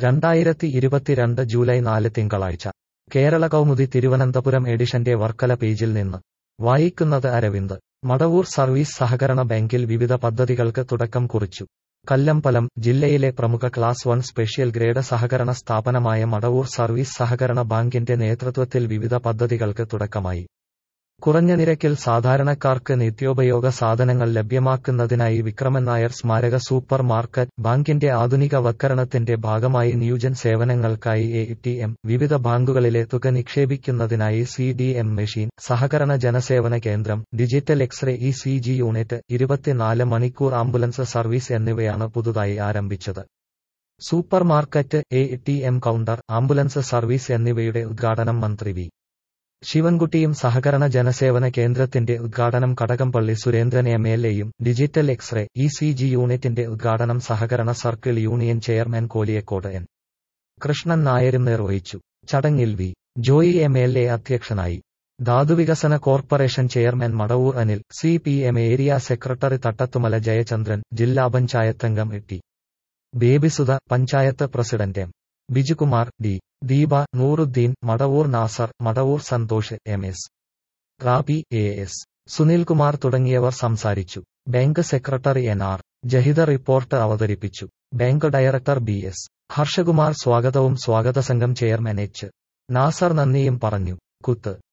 രണ്ടായിരത്തി ഇരുപത്തിരണ്ട് ജൂലൈ നാല് തിങ്കളാഴ്ച കേരള കൗമുദി തിരുവനന്തപുരം എഡിഷന്റെ വർക്കല പേജിൽ നിന്ന് വായിക്കുന്നത് അരവിന്ദ് മടവൂർ സർവീസ് സഹകരണ ബാങ്കിൽ വിവിധ പദ്ധതികൾക്ക് തുടക്കം കുറിച്ചു കല്ലമ്പലം ജില്ലയിലെ പ്രമുഖ ക്ലാസ് വൺ സ്പെഷ്യൽ ഗ്രേഡ് സഹകരണ സ്ഥാപനമായ മടവൂർ സർവീസ് സഹകരണ ബാങ്കിന്റെ നേതൃത്വത്തിൽ വിവിധ പദ്ധതികൾക്ക് തുടക്കമായി കുറഞ്ഞ നിരക്കിൽ സാധാരണക്കാർക്ക് നിത്യോപയോഗ സാധനങ്ങൾ ലഭ്യമാക്കുന്നതിനായി വിക്രമൻ നായർ സ്മാരക സൂപ്പർ മാർക്കറ്റ് ബാങ്കിന്റെ ആധുനികവൽക്കരണത്തിന്റെ ഭാഗമായി ന്യൂജൻ സേവനങ്ങൾക്കായി എ ടി എം വിവിധ ബാങ്കുകളിലെ തുക നിക്ഷേപിക്കുന്നതിനായി സി ഡി എം മെഷീൻ സഹകരണ ജനസേവന കേന്ദ്രം digital x ray E C G unit ഇരുപത്തിനാല് മണിക്കൂർ ആംബുലൻസ് സർവീസ് എന്നിവയാണ് പുതുതായി ആരംഭിച്ചത് supermarket A T M counter ambulance service എന്നിവയുടെ ഉദ്ഘാടനം മന്ത്രി വി ശിവൻകുട്ടിയും സഹകരണ ജനസേവന കേന്ദ്രത്തിന്റെ ഉദ്ഘാടനം കടകംപള്ളി സുരേന്ദ്രൻ എം എൽ എയും digital x ray E C G യൂണിറ്റിന്റെ ഉദ്ഘാടനം സഹകരണ circle union chairman Koliyakode N Krishnan നായരും നിർവഹിച്ചു ചടങ്ങിൽ V Joy M L A അധ്യക്ഷനായി ധാതുവികസന corporation chairman Madavoor Anil C P M area secretary Thattathumala Jayachandran ജില്ലാ പഞ്ചായത്തംഗം T Babysudha panchayat president M Bijukumar D Deepa Nooruddin Madavoor Nasar Madavoor Santhosh M S Rabi A S Sunilkumar തുടങ്ങിയവർ സംസാരിച്ചു bank secretary N R Jahida report അവതരിപ്പിച്ചു bank director B S Harshakumar സ്വാഗതവും സ്വാഗത സംഘം ചെയർമാൻ എച്ച് നാസർ നന്ദിയും പറഞ്ഞു കുത്ത്